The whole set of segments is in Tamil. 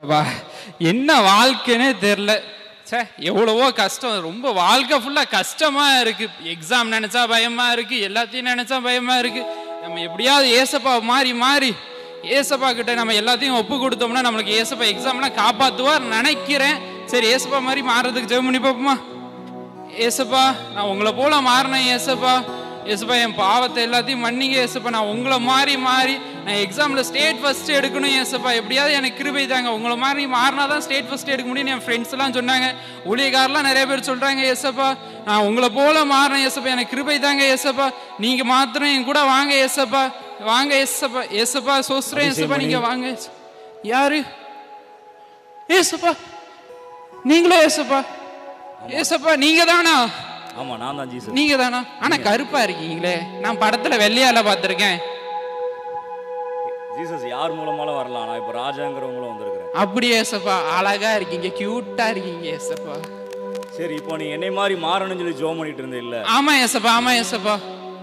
வா என்ன வாழ்க்கைன்னே தெரில ச்சே எவ்வளவோ கஷ்டம் ரொம்ப வாழ்க்கை ஃபுல்லாக கஷ்டமாக இருக்குது எக்ஸாம் நினச்சா பயமாக இருக்குது எல்லாத்தையும் நினச்சா பயமாக இருக்குது நம்ம எப்படியாவது ஏசப்பா மாறி மாறி ஏசப்பா கிட்ட நம்ம எல்லாத்தையும் ஒப்பு கொடுத்தோம்னா நம்மளுக்கு ஏசப்பா எக்ஸாம்லாம் காப்பாற்றுவார் நினைக்கிறேன் சரி ஏசப்பா மாதிரி மாறுறதுக்கு ஜெபம் பண்ணி பார்ப்போமா ஏசப்பா நான் உங்களை போல மாறினேன் ஏசப்பா ஏசப்பா என் பாவத்தை எல்லாத்தையும் மன்னிங்க ஏசப்பா நான் உங்களை மாறி மாறி நான் எக்ஸாமில் ஸ்டேட் ஃபர்ஸ்ட் எடுக்கணும் ஏசப்பா எப்படியாவது எனக்கு கிருபை தாங்க உங்களை மாதிரி மாறினா தான் ஸ்டேட் ஃபர்ஸ்ட் எடுக்க முடியும்னு என் ஃப்ரெண்ட்ஸ் எல்லாம் சொன்னாங்க ஊழியக்காரெல்லாம் நிறைய பேர் சொல்கிறாங்க ஏசப்பா நான் உங்களை போல மாறினேன் ஏசப்பா எனக்கு கிருபை தாங்க ஏசப்பா நீங்கள் மாத்திரம் என் கூட வாங்க ஏசப்பா வாங்க ஏசப்பா ஏசப்பா சோஸ்திரம் ஏசப்பா நீங்கள் வாங்க யாரு ஏசப்பா நீங்களே ஏசப்பா ஏசப்பா நீங்க தானா ஆமா நான் தான் ஜீசஸ் நீங்க தானா ஆனா கருப்பா இருக்கீங்களே நான் படத்துல வெள்ளையால பார்த்திருக்கேன் ஜீசஸ் யார் மூலமாலும் வரலாம் நான் இப்போ ராஜாங்கிறவங்களும் வந்திருக்கிறேன் அப்படி ஏசப்பா அழகா இருக்கீங்க கியூட்டா இருக்கீங்க ஏசப்பா சரி இப்போ நீ என்னை மாதிரி மாறணும்னு சொல்லி ஜோம் பண்ணிட்டு இருந்தே இல்ல ஆமா ஏசப்பா ஆமா ஏசப்பா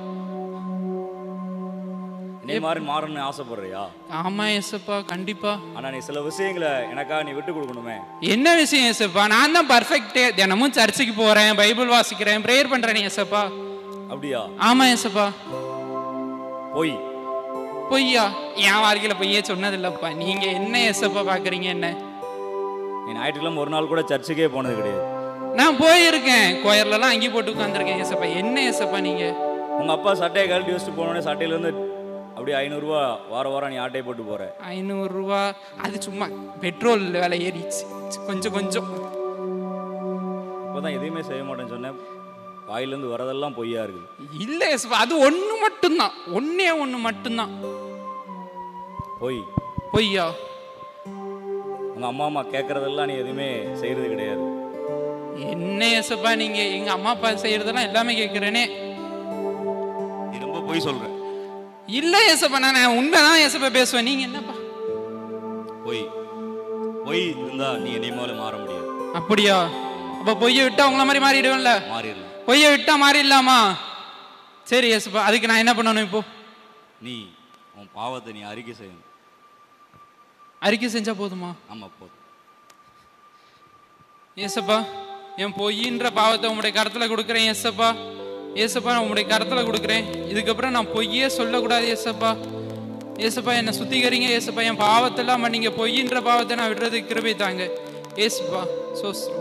என்னை மாதிரி மாறணும்னு ஆசைப்படுறியா ஆமா ஏசப்பா கண்டிப்பா ஆனா நீ சில விஷயங்களை எனக்காக நீ விட்டு கொடுக்கணுமே என்ன விஷயம் ஏசப்பா நான் தான் பர்ஃபெக்டே தினமும் சர்ச்சுக்கு போறேன் பைபிள் வாசிக்கிறேன் ப்ரேயர் பண்றேன் ஏசப்பா அப்படியா ஆமா ஏசப்பா போய் பொய்யா என் வாழ்க்கையில பொய்யே சொன்னதில்லப்பா நீங்க என்ன ஏசப்பா பாக்குறீங்க என்ன நீ ஞாயிற்றுக்கிழமை ஒரு நாள் கூட சர்ச்சுக்கே போனது கிடையாது நான் போயிருக்கேன் கோயர்லலாம் அங்கி போட்டு உட்காந்துருக்கேன் ஏசப்பா என்ன ஏசப்பா நீங்க உங்க அப்பா சட்டையை கழட்டி வச்சுட்டு போனோடனே சட்டையில இருந்து அப்படியே ஐநூறுரூவா வார வாரம் நீ ஆட்டையை போட்டு போற ஐநூறுரூவா அது சும்மா பெட்ரோல் விலை ஏறிச்சு கொஞ்சம் கொஞ்சம் இப்போதான் எதுவுமே செய்ய மாட்டேன்னு சொன்னேன் வாயிலேருந்து வரதெல்லாம் பொய்யா இருக்குது இல்லை ஏசப்பா அது ஒன்று மட்டும்தான் ஒன்றே ஒன்று மட்டும்தான் பொய் பொய்யா உங்க அம்மா அம்மா கேட்கறதெல்லாம் நீ எதுவுமே செய்யறது கிடையாது என்ன ஏசப்பா நீங்க எங்க அம்மா அப்பா செய்யறதெல்லாம் எல்லாமே கேட்குறேனே நீ ரொம்ப பொய் சொல்ற இல்லை ஏசப்பா நான் உண்மைதான் ஏசப்பா பேசுவேன் நீங்க என்னப்பா பொய் பொய் இருந்தா நீ என்னை மேலே மாற முடியாது அப்படியா அப்ப பொய்யை விட்டா உங்களை மாதிரி மாறிடுவேன்ல மாறிடலாம் பொய்யை விட்டா மாறிடலாமா சரி ஏசப்பா அதுக்கு நான் என்ன பண்ணணும் இப்போ நீ உன் பாவத்தை நீ அறிக்கை செய்யணும் அறிக்கை செஞ்சா போதுமா ஆமா போதும் ஏசப்பா என் பொய்யின்ற பாவத்தை உங்களுடைய கரத்துல கொடுக்குறேன் ஏசப்பா ஏசப்பா நான் உங்களுடைய கரத்துல கொடுக்குறேன் இதுக்கப்புறம் நான் பொய்யே சொல்லக்கூடாது ஏசப்பா ஏசப்பா என்னை சுத்திகரிங்க ஏசப்பா என் பாவத்தெல்லாம் நீங்க பொய்யின்ற பாவத்தை நான் விடுறதுக்கு கிருபை தாங்க ஏசப்பா சோஸ்ரம்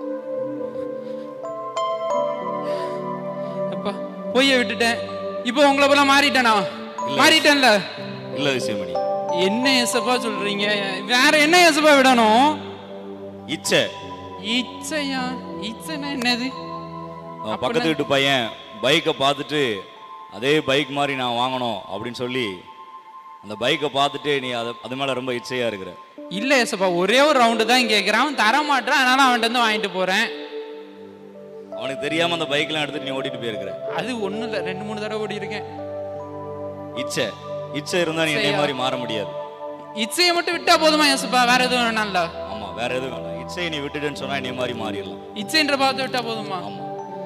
அப்பா பொய்யை விட்டுட்டேன் இப்போ உங்களை போல மாறிட்டேனா மாறிட்டேன்ல இல்ல விஷயமணி என்ன ஏசப்பா சொல்றீங்க வேற என்ன ஏசப்பா விடணும் இச்சை இச்சையா இச்சைனா என்னது அவன் பக்கத்து வீட்டு பையன் பைக்கை பார்த்துட்டு அதே பைக் மாதிரி நான் வாங்கணும் அப்படின்னு சொல்லி அந்த பைக்கை பார்த்துட்டு நீ அது அது மேலே ரொம்ப இச்சையாக இருக்கிற இல்ல ஏசப்பா ஒரே ஒரு ரவுண்டு தான் கேட்குறான் அவன் தர மாட்டான் அதனால அவன்கிட்ட இருந்து வாங்கிட்டு போறேன் அவனுக்கு தெரியாமல் அந்த பைக்கெலாம் எடுத்துட்டு நீ ஓட்டிட்டு போயிருக்கிற அது ஒண்ணும் இல்ல ரெண்டு மூணு தடவை ஓடி இருக்கேன் இச்சை இச்சை இருந்தால் நீ என்னை மாதிரி மாற முடியாது இச்சையை மட்டும் விட்டா போதுமா ஏசப்பா வேற எதுவும் வேணாம்ல ஆமாம் வேற எதுவும் வேணாம் இச்சையை நீ விட்டுட்டேன்னு சொன்னால் என்னை மாதிரி மாறிடலாம் இச்சைன்ற பாவத்தை விட்டா போதுமா ஆமாம்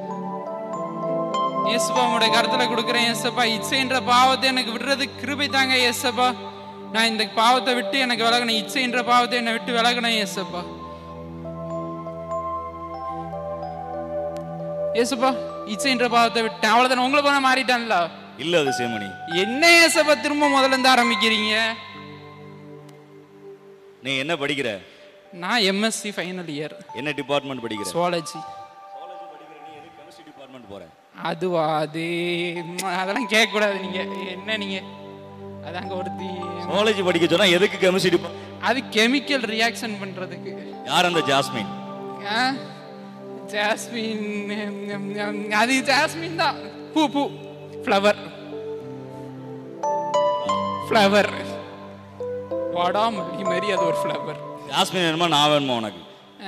ஏசப்பா உங்களுடைய கருத்துல கொடுக்குறேன் ஏசப்பா இச்சைன்ற பாவத்தை எனக்கு விடுறதுக்கு கிருபை தாங்க ஏசப்பா நான் இந்த பாவத்தை விட்டு எனக்கு விலகணும் இச்சைன்ற பாவத்தை என்னை விட்டு விலகணும் ஏசப்பா ஏசப்பா இச்சைன்ற பாவத்தை விட்டேன் அவ்வளவுதானே உங்களை போன மாறிட்டான்ல இல்லை அது சேமணி என்ன ஏசப்பா திரும்ப முதல்ல இருந்து ஆரம்பிக்கிறீங்க நீ என்ன படிக்கிற நான் எம்எஸ்சி ஃபைனல் இயர் என்ன டிபார்ட்மெண்ட் படிக்கிற சுவாலஜி கெமிஸ்ட்ரி டிபார்ட்மெண்ட் போகிறேன் அதுவா அது ம், அதெல்லாம் கேட்கக்கூடாது நீங்க என்ன நீங்க அது அங்க ஒருத்தி காலேஜ் படிக்க சொன்னால் எதுக்கு கெமிஸ்ட்ரி டிபார்ட்மெண்ட் அது கெமிக்கல் ரியாக்ஷன் பண்றதுக்கு யார் அந்த ஜாஸ்மின் ஆ? ஜாஸ்மின் ம், ம், ம், அது ஜாஸ்மின் தான் பூ பூ ஃப்ளவர் ஃப்ளவர் வாடாமல்லி மாதிரி அது ஒரு ஃப்ளவர் ஜாஸ்மின் வேணுமா நான் வேணுமா உனக்கு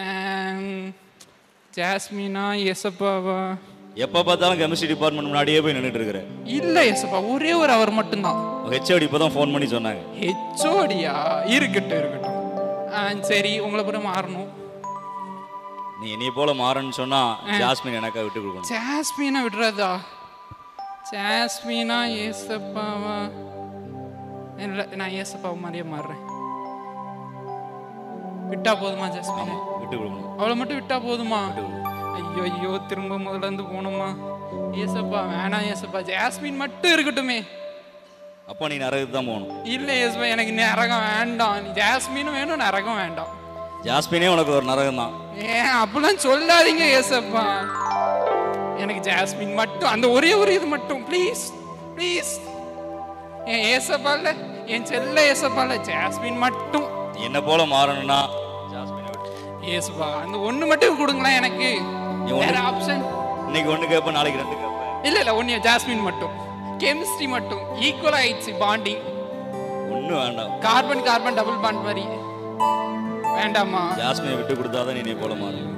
ஜாஸ்மினா எசப்பாவா எப்போ பார்த்தாலும் கெமிஸ்ட்ரி டிபார்ட்மெண்ட் முன்னாடியே போய் நின்றுட்டு இருக்கிற இல்ல எசப்பா ஒரே ஒரு அவர் மட்டும்தான் ஹெச்ஓடி இப்போ தான் ஃபோன் பண்ணி சொன்னாங்க ஹெச்ஓடியா இருக்கட்டும் இருக்கட்டும் ஆ, சரி உங்களை கூட மாறணும் நீ என்னைய போல மாறன்னு சொன்னா ஜாஸ்மின் எனக்கா விட்டு கொடுக்கணும் ஜாஸ்மினா விடுறதா ஜாஸ்மினா ஏசப்பாவா இல்லை நான் ஏசப்பாவை மாதிரியே மாறுறேன் விட்டா போதுமா ஜாஸ்மின் விட்டு கொடுக்கணும் அவளை மட்டும் விட்டா போதுமா விட்டு கொடுக்கணும். ஐயோ ஐயோ திரும்ப முதல்ல இருந்து போகணுமா ஏசப்பா வேணாம் ஏசப்பா ஜாஸ்மின் மட்டும் இருக்கட்டுமே அப்போ நீ நரகத்துக்கு தான் போகணும் இல்ல ஏசப்பா எனக்கு நரகம் வேண்டாம் நீ ஜாஸ்மினும் வேணும் நரகம் வேண்டாம் ஜாஸ்மினே உனக்கு ஒரு நரகம் தான் ஏன் அப்படிலாம் சொல்லாதீங்க ஏசப்பா எனக்கு ஜாஸ்மின் மட்டும் அந்த ஒரே ஒரு இது மட்டும் ப்ளீஸ் ப்ளீஸ் என் ஏசப்பா இல்ல என் செல்ல ஏசப்பா இல்ல ஜாஸ்மின் மட்டும் என்ன போல மாறணும்னா ஜாஸ்மினை விட்டு ஏசப்பா அந்த ஒண்ணு மட்டும் கொடுங்களேன் எனக்கு நீ ஒண்ணு- வேற ஆப்ஷன் இன்னைக்கு ஒன்று கேட்பேன் நாளைக்கு ரெண்டு கேட்பேன் இல்ல இல்ல ஒன்னு ஜாஸ்மின் மட்டும் கெமிஸ்ட்ரி மட்டும் ஈக்குவல் ஆயிடுச்சு பாண்டிங் ஒன்றும் வேண்டாம் கார்பன் கார்பன் டபுள் பாண்ட் மாதிரி வேண்டாமா ஜாஸ்மினை விட்டு கொடுத்தாதான் நீ என்னை போல மாறும்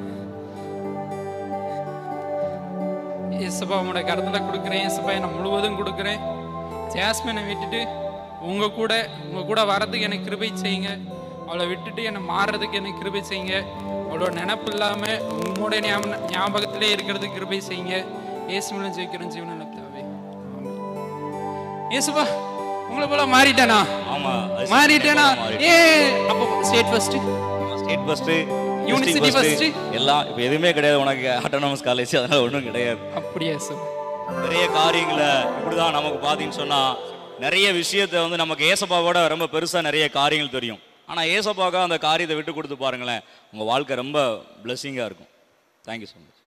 ஏசப்பா உங்களோட கருத்துல கொடுக்குறேன் ஏசப்பா நான் முழுவதும் கொடுக்குறேன் ஜாஸ்மினை விட்டுட்டு உங்க கூட உங்க கூட வரதுக்கு எனக்கு கிருபை செய்யுங்க அவளை விட்டுட்டு என்னை மாறுறதுக்கு எனக்கு கிருபை செய்யுங்க அவளோட நினப்பு இல்லாம உங்களோட ஞாபக ஞாபகத்திலே இருக்கிறதுக்கு கிருபை செய்யுங்க ஏசுமிலும் ஜெயிக்கிறோம் ஜீவனில் தேவை ஏசுப்பா உங்களை போல மாறிட்டேனா ஆமா அது மாறிட்டேனா மாறிட்டேன். ஏ அப்போ state first state first University first. எல்லாம் இப்போ எதுவுமே கிடையாது உனக்கு ஆட்டோனமஸ் காலேஜ் அதனால ஒன்றும் கிடையாது அப்படியா சார் நிறைய காரியங்களை இப்படிதான் நமக்கு பார்த்தீங்கன்னு சொன்னா நிறைய விஷயத்தை வந்து நமக்கு ஏசப்பாவோட ரொம்ப பெருசா நிறைய காரியங்கள் தெரியும் ஆனா ஏசப்பாவுக்கு அந்த காரியத்தை விட்டு கொடுத்து பாருங்களேன் உங்க வாழ்க்கை ரொம்ப பிளெஸ்ஸிங்காக இருக்கும் தேங்க்யூ ஸோ மச்